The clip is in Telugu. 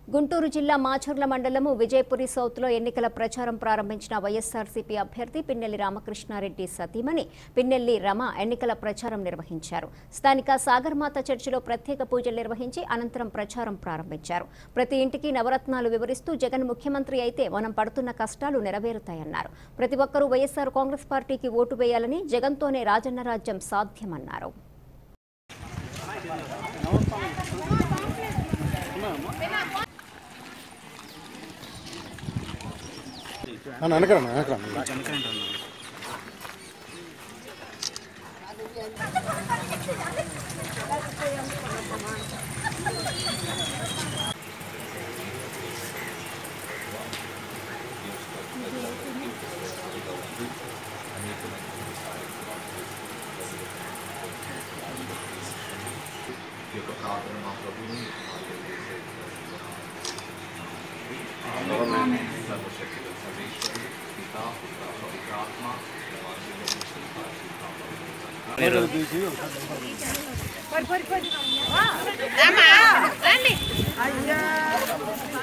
గుంటూరు జిల్లా మాచర్ల మండలము విజయపురి సౌత్లో ఎన్నికల ప్రచారం ప్రారంభించిన వైఎస్ఆర్సీపీ అభ్యర్థి పిన్నెల్లి రామకృష్ణారెడ్డి సతీమణి పిన్నెల్లి రమ ఎన్నికల ప్రచారం నిర్వహించారు స్థానిక సాగర్మాత చర్చిలో ప్రత్యేక పూజలు నిర్వహించి అనంతరం ప్రచారం ప్రారంభించారు ప్రతి ఇంటికి నవరత్నాలు వివరిస్తూ జగన్ ముఖ్యమంత్రి అయితే మనం పడుతున్న కష్టాలు నెరవేరుతాయన్నారు ప్రతి ఒక్కరూ వైఎస్ఆర్ కాంగ్రెస్ పార్టీకి ఓటు వేయాలని జగన్తోనే రాజన్న రాజ్యం సాధ్యమన్నారు అన్న వెనకరన్నా వెనకరన్నా ఈ యొక్క ప్రార్థన మా ప్రభువుని సర్వశక్తి సర్వేశ్వరుడు పితా పుత్ర పవిత్రాత్మ రామా రండి